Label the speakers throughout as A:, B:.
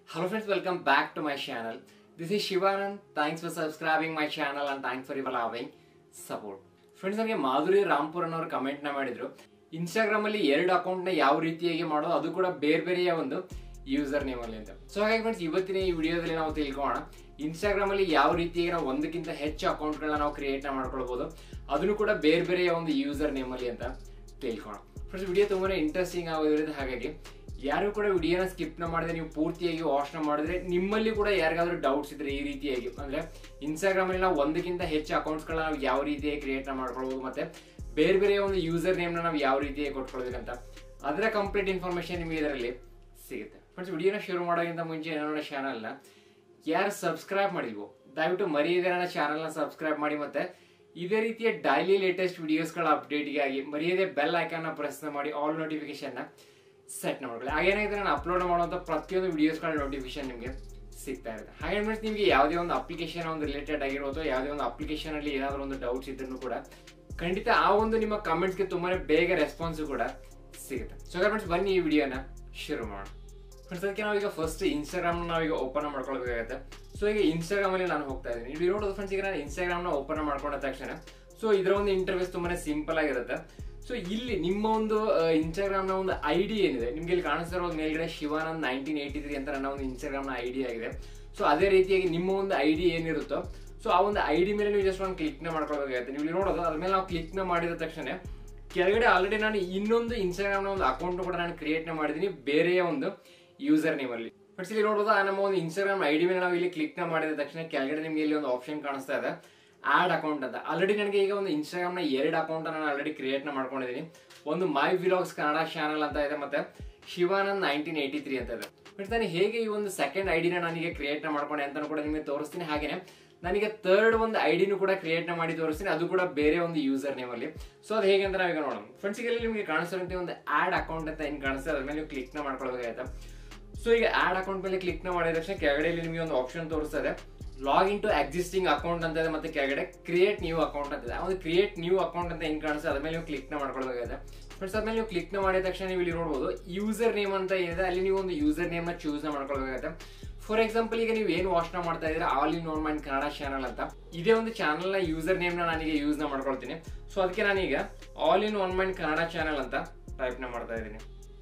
A: Hello friends, welcome back to my channel. This is Shivanand. Thanks for subscribing my channel and thanks for your loving support. Friends ನನಗೆ ಮಾಧುರಿ ರಾಮ್ಪುರ್ ಅನ್ನೋರು comment ನ ಮಾಡಿದ್ರು Instagram ಅಲ್ಲಿ ಎರಡು account ನ ಯಾವ ರೀತಿಯಾಗಿ ಮಾಡೋದು ಅದು ಕೂಡ ಬೇರೆ ಬೇರೆಯ ಒಂದು ಯೂಸರ್ ನೇಮ್ ಅಲ್ಲಿ ಅಂತ ಸೊ ಹಾಗಾಗಿ ಫ್ರೆಂಡ್ಸ್ ಇವತ್ತಿನ ಈ ವಿಡಿಯೋದಲ್ಲಿ ನಾವು ತಿಳ್ಕೊಳ್ಳೋಣ ಇನ್ಸ್ಟಾಗ್ರಾಮ್ ಅಲ್ಲಿ ಯಾವ ರೀತಿಯಾಗಿ ನಾವು ಒಂದಕ್ಕಿಂತ ಹೆಚ್ಚು ಅಕೌಂಟ್ ಗಳನ್ನ ನಾವು ಕ್ರಿಯೇಟ್ ಮಾಡ್ಕೊಳ್ಬಹುದು ಅದನ್ನು ಕೂಡ ಬೇರೆ ಬೇರೆಯ ಒಂದು ಯೂಸರ್ ನೇಮ್ ಅಲ್ಲಿ ಅಂತ ತಿಳ್ಕೊಳ್ಳೋಣ ಫ್ರೆಂಡ್ಸ್ ವಿಡಿಯೋ ತುಂಬಾನೇ ಇಂಟ್ರೆಸ್ಟಿಂಗ್ ಆಗೋದ್ರಿಂದ ಹಾಗಾಗಿ ಯಾರು ಕೂಡ ವಿಡಿಯೋನ ಸ್ಕಿಪ್ ನ ಮಾಡಿದ್ರೆ ನೀವು ಪೂರ್ತಿಯಾಗಿ ವಾಚ್ ನ ಮಾಡಿದ್ರೆ ನಿಮ್ಮಲ್ಲಿ ಕೂಡ ಯಾರಿಗಾದ್ರೂ ಡೌಟ್ಸ್ ಇದ್ರೆ ಈ ರೀತಿಯಾಗಿ ಅಂದ್ರೆ ಇನ್ಸ್ಟಾಗ್ರಾಮ್ ಅಲ್ಲಿ ನಾವು ಒಂದಕ್ಕಿಂತ ಹೆಚ್ಚು ಅಕೌಂಟ್ಸ್ ಗಳನ್ನ ನಾವು ಯಾವ ರೀತಿಯಾಗಿ ಕ್ರಿಯೇಟ್ ಮಾಡ್ಕೊಳ್ಬಹುದು ಮತ್ತೆ ಬೇರೆ ಬೇರೆ ಒಂದು ಯೂಸರ್ ನೇಮ್ ನ ನಾವು ಯಾವ ರೀತಿಯಾಗಿ ಕೊಟ್ಕೊಳ್ಬೇಕಂತ ಅದರ ಕಂಪ್ಲೀಟ್ ಇನ್ಫಾರ್ಮೇಶನ್ ನಿಮಗೆ ಇದರಲ್ಲಿ ಸಿಗುತ್ತೆ ಫ್ರೆಂಡ್ಸ್ ವಿಡಿಯೋನ ಶುರು ಮಾಡೋಕ್ಕಿಂತ ಮುಂಚೆ ನನ್ನ ಚಾನಲ್ ನ ಯಾರು ಸಬ್ಸ್ಕ್ರೈಬ್ ಮಾಡಿಲ್ವೋ ದಯವಿಟ್ಟು ಮರೆಯದೆ ನನ್ನ ಚಾನಲ್ ನ ಸಬ್ಸ್ಕ್ರೈಬ್ ಮಾಡಿ ಮತ್ತೆ ಇದೇ ರೀತಿಯ ಡೈಲಿ ಲೇಟೆಸ್ಟ್ ವಿಡಿಯೋಸ್ಗಳ ಅಪ್ಡೇಟ್ಗಾಗಿ ಮರೆಯದೆ ಬೆಲ್ ಐಕಾನ್ ಪ್ರೆಸ್ ಮಾಡಿ ಆಲ್ ನೋಟಿಫಿಕೇಶನ್ ನ ಸೆಟ್ ಮಾಡ್ಕೊಳ್ಳಿ ಹಾಗೇನಾಗಿದೆ ನಾನು ಅಪ್ಲೋಡ್ ಮಾಡುವಂತ ಪ್ರತಿಯೊಂದು ವಿಡಿಯೋಸ್ಗಳ ನೋಟಿಫಿಕೇಶನ್ ನಿಮಗೆ ಸಿಗ್ತಾ ಇರುತ್ತೆ ಹಾಗೆ ಫ್ರೆಂಡ್ಸ್ ನಿಮಗೆ ಯಾವುದೇ ಒಂದು ಅಪ್ಲಿಕೇಶನ್ ಒಂದು ರಿಲೇಟೆಡ್ ಆಗಿರೋದು ಯಾವುದೇ ಒಂದು ಅಪ್ಲಿಕೇಶನ್ ಅಲ್ಲಿ ಏನಾದರೂ ಒಂದು ಡೌಟ್ಸ್ ಇದ್ರೂ ಕೂಡ ಖಂಡಿತ ಆ ಒಂದು ನಿಮ್ಮ ಕಮೆಂಟ್ಸ್ಗೆ ತುಂಬಾನೇ ಬೇಗ ರೆಸ್ಪಾನ್ಸ್ ಕೂಡ ಸಿಗುತ್ತೆ ಸೊ ಫ್ರೆಂಡ್ಸ್ ಬನ್ನಿ ಈ ವಿಡಿಯೋನ ಶುರು ಮಾಡೋಣ ಫ್ರೆಂಡ್ಸ್ ಅದಕ್ಕೆ ನಾವೀಗ ಫಸ್ಟ್ ಇನ್ಸ್ಟಾಗ್ರಾಮ್ ನಾವೀಗ ಓಪನ್ ಮಾಡ್ಕೊಳ್ಬೇಕಾಗುತ್ತೆ ಸೊ ಈಗ ಇನ್ಸ್ಟಾಗ್ರಾಮ್ ಅಲ್ಲಿ ನಾನು ಹೋಗ್ತಾ ಇದ್ದೀನಿ ಇಲ್ಲಿ ನೋಡೋದು ಫ್ರೆಂಡ್ಸ್ ಈಗ ನಾನು ಇನ್ಸ್ಟಾಗ್ರಾಮ್ ನ ಓಪನ್ ಮಾಡ್ಕೊಂಡ ತಕ್ಷಣ ಸೊ ಇದರ ಒಂದು ಇಂಟರ್ವ್ಯೂಸ್ ತುಂಬಾನೇ ಸಿಂಪಲ್ ಆಗಿರುತ್ತೆ ಸೊ ಇಲ್ಲಿ ನಿಮ್ಮ ಒಂದು ಇನ್ಸ್ಟಾಗ್ರಾಮ್ ನ ಒಂದು ಐ ಡಿ ಏನಿದೆ ನಿಮ್ಗೆ ಇಲ್ಲಿ ಕಾಣಿಸ್ತಾ ಇರೋದು ಮೇಲ್ಗಡೆ ಶಿವಾನಂದ್ ನೈನ್ಟೀನ್ ಏಯ್ಟಿ ತ್ರೀ ಅಂತ ನನ್ನ ಒಂದು ಇನ್ಸ್ಟಾಗ್ರಾಮ್ ನ ಐ ಡಿ ಆಗಿದೆ ಸೊ ಅದೇ ರೀತಿಯಾಗಿ ನಿಮ್ಮ ಒಂದು ಐ ಡಿ ಏನಿರುತ್ತೋ ಸೊ ಆ ಒಂದು ಐ ಡಿ ಮೇಲೆ ನೀವು ಜಸ್ಟ್ ಒಂದು ಕ್ಲಿಕ್ ನ ಮಾಡ್ಕೊಳ್ಬೇಕಾಗುತ್ತೆ ನೀವು ಇಲ್ಲಿ ನೋಡೋದು ಅದ್ರ ಮೇಲೆ ನಾವು ಕ್ಲಿಕ್ ನ ಮಾಡಿದ ತಕ್ಷಣ ಕೆಳಗಡೆ ಆಲ್ರೆಡಿ ನಾನು ಇನ್ನೊಂದು ಇನ್ಸ್ಟಾಗ್ರಾಮ್ ನ ಒಂದು ಅಕೌಂಟ್ ಕೂಡ ನಾನು ಕ್ರಿಯೇಟ್ ನ ಮಾಡಿದೀನಿ ಬೇರೆಯ ಒಂದು ಯೂಸರ್ ನೇಮ್ ಅಲ್ಲಿ ಬಟ್ ಇಲ್ಲಿ ನೋಡೋದು ಆ ನಮ್ಮ ಒಂದು ಇನ್ಸ್ಟಾಗ್ರಾಮ್ ಐ ಡಿ ಮೇಲೆ ನಾವು ಇಲ್ಲಿ ಕ್ಲಿಕ್ ನ ಮಾಡಿದ ತಕ್ಷಣ ಕೆಳಗಡೆ ನಿಮ್ಗೆ ಇಲ್ಲಿ ಒಂದು ಆಪ್ಷನ್ ಕಾಣಿಸ್ತಾ ಇದೆ ಆಡ್ ಅಕೌಂಟ್ ಅಂತ ಆಲ್ರೆಡಿ ನನಗೆ ಈಗ ಒಂದು ಇನ್ಸ್ಟಾಗ್ರಾಮ್ ನ ಎರಡು ಅಕೌಂಟ್ ನಾನು ಆಲ್ರೆಡಿ ಕ್ರಿಯೇಟ್ ನ ಮಾಡ್ಕೊಂಡಿದ್ದೀನಿ ಒಂದು ಮೈ ವಿಲಾಗ್ಸ್ ಕನ್ನಡ ಚಾನಲ್ ಅಂತ ಇದೆ ಮತ್ತೆ ಶಿವಾನಂದ್ ನೈನ್ಟೀನ್ ಏಯ್ಟಿ ತ್ರೀ ಅಂತ ಇದೆ ಬಟ್ ನಾನು ಹೇಗೆ ಈ ಒಂದು ಸೆಕೆಂಡ್ ಐಡಿನ ನನಗೆ ಕ್ರಿಯೇಟ್ ನ ಮಾಡ್ಕೊಂಡೆ ಅಂತ ಕೂಡ ನಿಮಗೆ ತೋರಿಸ್ತೀನಿ ಹಾಗೇನೆ ನನಗೆ ಥರ್ಡ್ ಒಂದು ಐಡಿನೂ ಕೂಡ ಕ್ರಿಯೇಟ್ ನ ಮಾಡಿ ತೋರಿಸ್ತೀನಿ ಅದು ಕೂಡ ಬೇರೆ ಒಂದು ಯೂಸರ್ ನೇಮ್ ಅಲ್ಲಿ ಸೊ ಅದು ಹೇಗೆ ಅಂತ ನಾವೀಗ ನೋಡೋಣ ಫ್ರೆಂಡ್ಸ್ ಈಗ ನಿಮಗೆ ಕಾಣಿಸ್ತಿರುವಂತೆ ಒಂದು ಆಡ್ ಅಕೌಂಟ್ ಅಂತ ಏನ್ ಕಾಣಿಸ್ತದೆ ಅದ್ರ ಮೇಲೆ ನೀವು ಕ್ಲಿಕ್ ನ ಮಾಡ್ಕೊಳ್ಬೇಕಾಯ್ತಾ ಸೊ ಈಗ ಆಡ್ ಅಕೌಂಟ್ ಮೇಲೆ ಕ್ಲಿಕ್ ನ ಮಾಡಿದ ತಕ್ಷಣ ಕೆಳಗಡೆ ನಿಮಗೆ ಒಂದು ಆಪ್ಷನ್ ತೋರಿಸ್ತಾ ಇದೆ log in to existing account ಅಂತ ಇದೆ ಮತ್ತೆ ಕೆಳಗಡೆ ಕ್ರಿಯೇಟ್ ನ್ಯೂ ಅಕೌಂಟ್ ಅಂತ ಇದೆ ಆ ಒಂದು ಕ್ರಿಯೇಟ್ ನ್ಯೂ ಅಕೌಂಟ್ ಅಂತ ಏನ್ ಕಾಣಿಸ್ತದೆ ಅದ್ರ ಮೇಲೆ ನೀವು ಕ್ಲಿಕ್ ನ ಮಾಡ್ಕೊಳ್ಬೇಕಾಗಿದೆ ಫ್ರೆಂಡ್ಸ್ ಅದ್ಮೇಲೆ ನೀವು ಕ್ಲಿಕ್ ನ ಮಾಡಿದ ತಕ್ಷಣ ನೀವು ಇಲ್ಲಿ ನೋಡಬಹುದು ಯೂಸರ್ ನೇಮ್ ಅಂತ ಏನಿದೆ ಅಲ್ಲಿ ನೀವು ಒಂದು ಯೂಸರ್ ನೇಮ್ ನ ಚೂಸ್ ನ ಮಾಡ್ಕೊಳ್ಬೇಕಾಗುತ್ತೆ ಫಾರ್ ಎಕ್ಸಾಂಪಲ್ ಈಗ ನೀವು ಏನು ವಾಚ್ ನ ಮಾಡ್ತಾ ಇದ್ರೆ all in own mind Kannada channel ಅಂತ ಇದೇ ಒಂದು ಚಾನಲ್ ನ ಯೂಸರ್ ನೇಮ್ ನ ನಾನೀಗ ಯೂಸ್ ನ ಮಾಡ್ಕೊಳ್ತೀನಿ ಸೊ ಅದಕ್ಕೆ ನಾನೀಗ all in one mind Kannada channel ಅಂತ ಟೈಪ್ ನ ಮಾಡ್ತಾ ಇದ್ದೀನಿ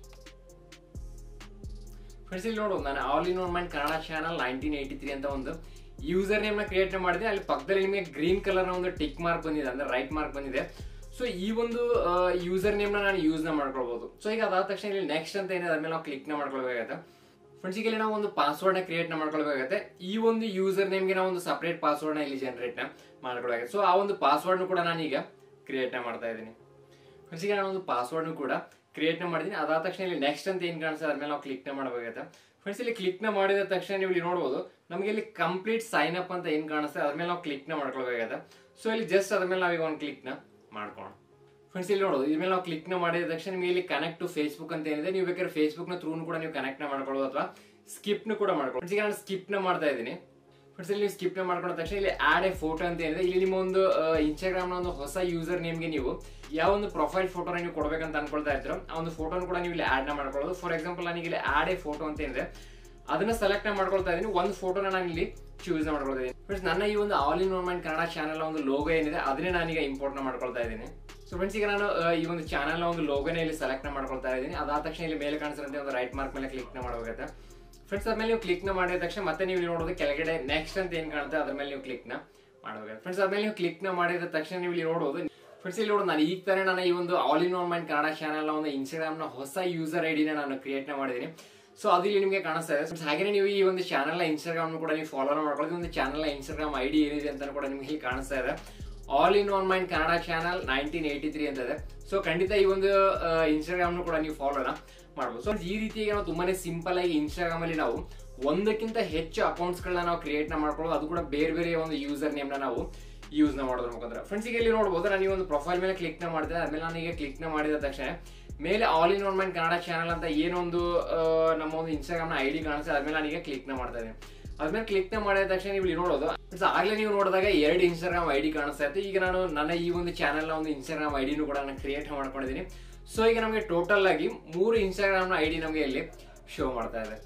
A: ಫ್ರೆಂಡ್ಸ್ ಇಲ್ಲಿ ನೋಡು ನಾನು all in one mind Kannada channel nineteen eighty three ಅಂತ ಒಂದು ಯೂಸರ್ ನೇಮ್ ನ ಕ್ರಿಯೇಟ್ ಮಾಡಿದೆ ಅಲ್ಲಿ ಪಕ್ಕದಲ್ಲಿ ನಿಮಗೆ ಗ್ರೀನ್ ಕಲರ್ ನ ಒಂದು ಟಿಕ್ ಮಾರ್ಕ್ ಬಂದಿದೆ ಅಂದ್ರೆ ರೈಟ್ ಮಾರ್ಕ್ ಬಂದಿದೆ ಸೊ ಈ ಒಂದು ಯೂಸರ್ ನೇಮ್ ನ ನಾನು ಯೂಸ್ ನ ಮಾಡ್ಕೊಳ್ಬಹುದು ಸೊ ಈಗ ಅದಾದ ತಕ್ಷಣ ಇಲ್ಲಿ ನೆಕ್ಸ್ಟ್ ಅಂತ ಏನಿದೆ ಅದ್ಮೇಲೆ ನಾವು ಕ್ಲಿಕ್ ನ ಮಾಡ್ಕೊಳ್ಬೇಕಾಗತ್ತೆ ಫ್ರೆಂಡ್ಸ್ ಈಗ ನಾವು ಒಂದು ಪಾಸ್ವರ್ಡ್ ನ ಕ್ರಿಯೇಟ್ ನ ಮಾಡ್ಕೊಳ್ಬೇಕಾಗತ್ತೆ ಈ ಒಂದು ಯೂಸರ್ ನೇಮ್ಗೆ ನಾವು ಒಂದು ಸಪರೇಟ್ ಪಾಸ್ವರ್ಡ್ ನ ಇಲ್ಲಿ ಜನರೇಟ್ ನ ಮಾಡ್ಕೊಳ್ಬೇಕಾಗುತ್ತೆ ಸೊ ಆ ಒಂದು ಪಾಸ್ವರ್ಡ್ ಕೂಡ ನಾನೀಗ ಕ್ರಿಯೇಟ್ ನ ಮಾಡ್ತಾ ಇದ್ದೀನಿ ಫ್ರೆಂಡ್ಸ್ ಈಗ ನಾನು ಒಂದು ಪಾಸ್ವರ್ಡ್ ಕೂಡ ಕ್ರಿಯೇಟ್ ನ ಮಾಡಿದ್ದೀನಿ ಅದಾದ ತಕ್ಷಣ ಇಲ್ಲಿ ನೆಕ್ಸ್ಟ್ ಅಂತ ಏನ್ ಕಾಣಿಸ್ತದೆ ಅದ್ಮೇಲೆ ನಾವು ಕ್ಲಿಕ್ ನ ಮಾಡಬೇಕಾಗುತ್ತೆ ಫ್ರೆಂಡ್ಸ್ ಇಲ್ಲಿ ಕ್ಲಿಕ್ ನ ಮಾಡಿದ ತಕ್ಷಣ ನೀವು ಇಲ್ಲಿ ನೋಡಬಹುದು ನಮಗೆ ಇಲ್ಲಿ ಕಂಪ್ಲೀಟ್ ಸೈನ್ ಅಪ್ ಅಂತ ಏನ್ ಕಾಣಿಸ್ತದೆ ಅದ್ರ ಮೇಲೆ ನಾವು ಕ್ಲಿಕ್ ನ ಮಾಡ್ಕೊಳ್ಬೇಕಾಗುತ್ತೆ ಸೊ ಇಲ್ಲಿ ಜಸ್ಟ್ ಅದ್ರ ಮೇಲೆ ನಾವೀಗ ಒಂದು ಕ್ಲಿಕ್ ನ ಮಾಡ್ಕೋಣ ಫ್ರೆಂಡ್ಸ್ ಇಲ್ಲಿ ನೋಡೋದು ಇದ್ಮೇಲೆ ನಾವು ಕ್ಲಿಕ್ ನ ಮಾಡಿದ ತಕ್ಷಣ ನಿಮಗೆ ಇಲ್ಲಿ ಕನೆಕ್ಟ್ ಟು ಫೇಸ್ಬುಕ್ ಅಂತ ಏನಿದೆ ನೀವು ಬೇಕಾದ್ರೆ ಫೇಸ್ಬುಕ್ ನ ಥ್ರೂ ಕೂಡ ನೀವು ಕನೆಕ್ಟ್ ನ ಮಾಡ್ಕೊಳ್ಳೋದು ಅಥವಾ ಸ್ಕಿಪ್ ನ ಕೂಡ ಮಾಡ್ಕೊಳ್ಳೋದು ಈಗ ನಾನು ಸ್ಕಿಪ್ ನ ಮಾಡ್ತಾ ಇದ್ದೀನಿ ಫ್ರೆಂಡ್ಸ್ ಇಲ್ಲಿ ಸ್ಕಿಪ್ ನ ಮಾಡ್ಕೊಂಡ ತಕ್ಷಣ ಇಲ್ಲಿ ಆಡ್ ಎ ಫೋಟೋ ಅಂತ ಏನಿದೆ ಇಲ್ಲಿ ನಿಮ್ಮ ಒಂದು ಇನ್ಸ್ಟಾಗ್ರಾಮ್ ನ ಒಂದು ಹೊಸ ಯೂಸರ್ ನೇಮ್ಗೆ ನೀವು ಯಾವ ಒಂದು ಪ್ರೊಫೈಲ್ ಫೋಟೋನ ನೀವು ಕೊಡ್ಬೇಕಂತ ಅನ್ಕೊಳ್ತಾ ಇದ್ರು ಆ ಒಂದು ಫೋಟೋನ ಕೂಡ ನೀವು ಇಲ್ಲಿ ಆಡ್ ನ ಮಾಡ್ಕೊಳ್ಳೋದು ಫಾರ್ ಎಕ್ಸಾಂಪಲ್ ನನಗೆ ಇಲ್ಲಿ ಆಡ್ ಎ ಫೋಟೋ ಅಂತ ಏನಿದೆ ಅದನ್ನ ಸೆಲೆಕ್ಟ್ ಮಾಡ್ಕೊಳ್ತಾ ಇದ್ದೀನಿ ಒಂದು ಫೋಟೋನ ನಾನು ಇಲ್ಲಿ ಚೂಸ್ ಮಾಡ್ಕೊಳ್ತಾ ಇದ್ದೀನಿ ಫ್ರೆಂಡ್ಸ್ ನನ್ನ ಈ ಒಂದು all in one mind Kannada channel ಒಂದು ಲೋಗೋ ಏನಿದೆ ಅದನ್ನೇ ನಾನೀಗ ಇಂಪೋರ್ಟ್ ನ ಮಾಡ್ಕೊಳ್ತಾ ಇದ್ದೀನಿ ಸೊ ಫ್ರೆಂಡ್ಸ್ ಈಗ ನಾನು ಈ ಒಂದು ಚಾನಲ್ ಒಂದು ಲೋಗೋನ ಇಲ್ಲಿ ಸೆಲೆಕ್ಟ್ ಮಾಡ್ಕೊಳ್ತಾ ಇದ್ದೀನಿ ಅದಾದ ತಕ್ಷಣ ಇಲ್ಲಿ ಮೇಲೆ ಕಾಣಿಸಿದಂತೆ ಒಂದು ರೈಟ್ ಮಾರ್ಕ್ ಮೇಲೆ ಕ್ಲಿಕ್ ನ ಮಾಡಬೇಕಾಗುತ್ತೆ ಫ್ರೆಂಡ್ಸ್ ಅದ್ಮೇಲೆ ನೀವು ಕ್ಲಿಕ್ ನ ಮಾಡಿದ ತಕ್ಷಣ ಮತ್ತೆ ನೀವು ನೋಡೋದು ಕೆಳಗಡೆ ನೆಕ್ಸ್ಟ್ ಅಂತ ಏನ್ ಕಾಣುತ್ತೆ ಅದ್ರ ಮೇಲೆ ನೀವು ಕ್ಲಿಕ್ ನ ಮಾಡಬೇಕು ಫ್ರೆಂಡ್ಸ್ ಅದ್ಮೇಲೆ ನೀವು ಕ್ಲಿಕ್ ನ ಮಾಡಿದ ತಕ್ಷಣ ನೀವು ಇಲ್ಲಿ ನೋಡೋದು ಫ್ರೆಂಡ್ಸ್ ಇಲ್ಲಿ ನೋಡೋದು ನಾನು ಈಗ ತಾನೇ ನಾನು ಈ ಒಂದು all in one mind Kannada channel ಒಂದು ಇನ್ಸ್ಟಾಗ್ರಾಮ್ ನ ಹೊಸ ಯೂಸರ್ ಐಡಿನ ನಾನು ಕ್ರಿಯೇಟ್ ನ ಮಾಡಿದ್ದೀನಿ ಸೊ ಅದು ಇಲ್ಲಿ ನಿಮಗೆ ಕಾಣಿಸ್ತಾ ಇದೆ ಫ್ರೆಂಡ್ಸ್ ಹಾಗೆ ನೀವು ಈ ಒಂದು ಚಾನಲ್ ನ ಇನ್ಸ್ಟಾಗ್ರಾಮ್ ಕೂಡ ನೀವು ಫಾಲೋ ಮಾಡ್ಕೊಳ್ಳಿ ಒಂದು ಚಾನಲ್ ನ ಇನ್ಸ್ಟಾಗ್ರಾಮ್ ಐಡಿ ಏನಿದೆ ಅಂತ ಕೂಡ ನಿಮಗೆ ಇಲ್ಲಿ ಕಾಣಿಸ್ತಾ ಇದೆ all in one mind Kannada channel nineteen eighty three ಅಂತ ಇದೆ ಸೊ ಖಂಡಿತ ಈ ಒಂದು ಇನ್ಸ್ಟಾಗ್ರಾಮ್ ಕೂಡ ನೀವು ಫಾಲೋನ ಮಾಡ್ಬೋದು ಸೊ ಈ ರೀತಿಯಾಗಿ ನಾವು ತುಂಬಾನೇ ಸಿಂಪಲ್ ಆಗಿ ಇನ್ಸ್ಟಾಗ್ರಾಮ್ ಅಲ್ಲಿ ನಾವು ಒಂದಕ್ಕಿಂತ ಹೆಚ್ಚು ಅಕೌಂಟ್ಸ್ ಗಳನ್ನ ನಾವು ಕ್ರಿಯೇಟ್ ನ ಮಾಡ್ಕೊಳ್ಳೋದು ಅದು ಕೂಡ ಬೇರೆ ಬೇರೆ ಒಂದು ಯೂಸರ್ ನೇಮ್ ನ ನಾವು ಯೂಸ್ ನ ಮಾಡೋದ್ರ ಮುಖಾಂತರ ಫ್ರೆಂಡ್ಸ್ ಈಗ ಇಲ್ಲಿ ನೋಡಬಹುದು ನಾನು ಈ ಒಂದು ಪ್ರೊಫೈಲ್ ಮೇಲೆ ಕ್ಲಿಕ್ ನ ಮಾಡಿದೆ ಆದ್ಮೇಲೆ ನಾನು ಈಗ ಕ್ಲಿಕ್ ನ ಮಾಡಿದ ತಕ್ಷಣ ಮೇಲೆ all in one mind Kannada channel ಅಂತ ಏನೊಂದು ನಮ್ಮ ಒಂದು ಇನ್ಸ್ಟಾಗ್ರಾಮ್ ನ ಐಡಿ ಕಾಣಿಸ್ತದೆ ಆದ್ಮೇಲೆ ನಾನೀಗ ಕ್ಲಿಕ್ ನ ಮಾಡ್ತಾ ಇದ್ದೀನಿ ಅದ್ಮೇಲೆ ಕ್ಲಿಕ್ ನ ಮಾಡಿದ ತಕ್ಷಣ ನೀವು ಇಲ್ಲಿ ನೋಡೋದು ಆಗ್ಲೇ ನೀವು ನೋಡಿದಾಗ ಎರಡು ಇನ್ಸ್ಟಾಗ್ರಾಮ್ ಐಡಿ ಕಾಣಿಸ್ತಾ ಇತ್ತು ಈಗ ನಾನು ನನ್ನ ಈ ಒಂದು ಚಾನಲ್ ನ ಒಂದು ಇನ್ಸ್ಟಾಗ್ರಾಮ್ ಐಡಿನೂ ಕೂಡ ನಾನು ಕ್ರಿಯೇಟ್ ಮಾಡ್ಕೊಂಡಿದ್ದೀನಿ ಸೊ ಈಗ ನಮಗೆ ಟೋಟಲ್ ಆಗಿ ಮೂರು ಇನ್ಸ್ಟಾಗ್ರಾಮ್ ನ ಐಡಿ ನಮಗೆ ಇಲ್ಲಿ ಶೋ ಮಾಡ್ತಾ ಇದೆ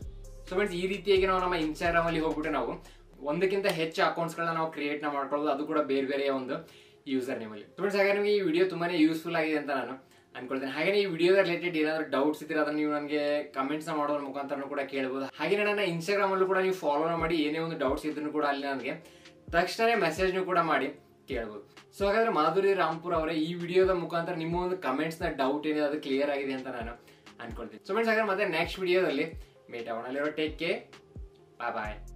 A: ಸೊ ಫ್ರೆಂಡ್ಸ್ ಈ ರೀತಿಯಾಗಿ ನಾವು ನಮ್ಮ ಇನ್ಸ್ಟಾಗ್ರಾಮ್ ಅಲ್ಲಿ ಹೋಗ್ಬಿಟ್ಟು ನಾವು ಒಂದಕ್ಕಿಂತ ಹೆಚ್ಚು ಅಕೌಂಟ್ಸ್ಗಳನ್ನ ನಾವು ಕ್ರಿಯೇಟ್ ಮಾಡ್ಕೊಳ್ಳೋದು ಅದು ಕೂಡ ಬೇರೆ ಬೇರೆ ಒಂದು ಯೂಸರ್ ನೇಮಲ್ಲಿ ಫ್ರೆಂಡ್ಸ್ ಹಾಗೆ ನಿಮಗೆ ಈ ವಿಡಿಯೋ ತುಂಬಾನೇ ಯೂಸ್ಫುಲ್ ಆಗಿದೆ ಅಂತ ನಾನು ಅನ್ಕೊಳ್ತೇನೆ ಹಾಗೆ ಈ ವಿಡಿಯೋದ ರಿಲೇಟೆಡ್ ಏನಾದರೂ ಡೌಟ್ಸ್ ಇದ್ರೆ ಅದನ್ನ ನೀವು ನನಗೆ ಕಮೆಂಟ್ಸ್ ಮಾಡೋದ್ರ ಮುಖಾಂತರ ಕೂಡ ಕೇಳಬಹುದು ಹಾಗೆ ನನ್ನ ಇನ್ಸ್ಟಾಗ್ರಾಮ್ ಅಲ್ಲೂ ಕೂಡ ನೀವು ಫಾಲೋ ಮಾಡಿ ಏನೇ ಒಂದು ಡೌಟ್ಸ್ ಇದ್ರೂ ಕೂಡ ಅಲ್ಲಿ ನನಗೆ ತಕ್ಷಣ ಮೆಸೇಜ್ನು ಕೂಡ ಮಾಡಿ ಕೇಳ್ಬೋದು ಸೊ ಹಾಗಾದ್ರೆ ಮಾಧುರಿ ರಾಮ್ಪುರ್ ಅವರೇ ಈ ವಿಡಿಯೋದ ಮುಖಾಂತರ ನಿಮ್ಮ ಒಂದು ಕಮೆಂಟ್ಸ್ ನ ಡೌಟ್ ಏನಿದೆ ಅದು ಕ್ಲಿಯರ್ ಆಗಿದೆ ಅಂತ ನಾನು ಅನ್ಕೊಳ್ತೀನಿ ಸೊ ಫ್ರೆಂಡ್ಸ್ ಹಾಗಾದ್ರೆ ಮತ್ತೆ ನೆಕ್ಸ್ಟ್ ವಿಡಿಯೋದಲ್ಲಿ ಮೀಟ್ ಆಗೋಣ ಟೇಕ್ ಕೇರ್ ಬಾಯ್ ಬಾಯ್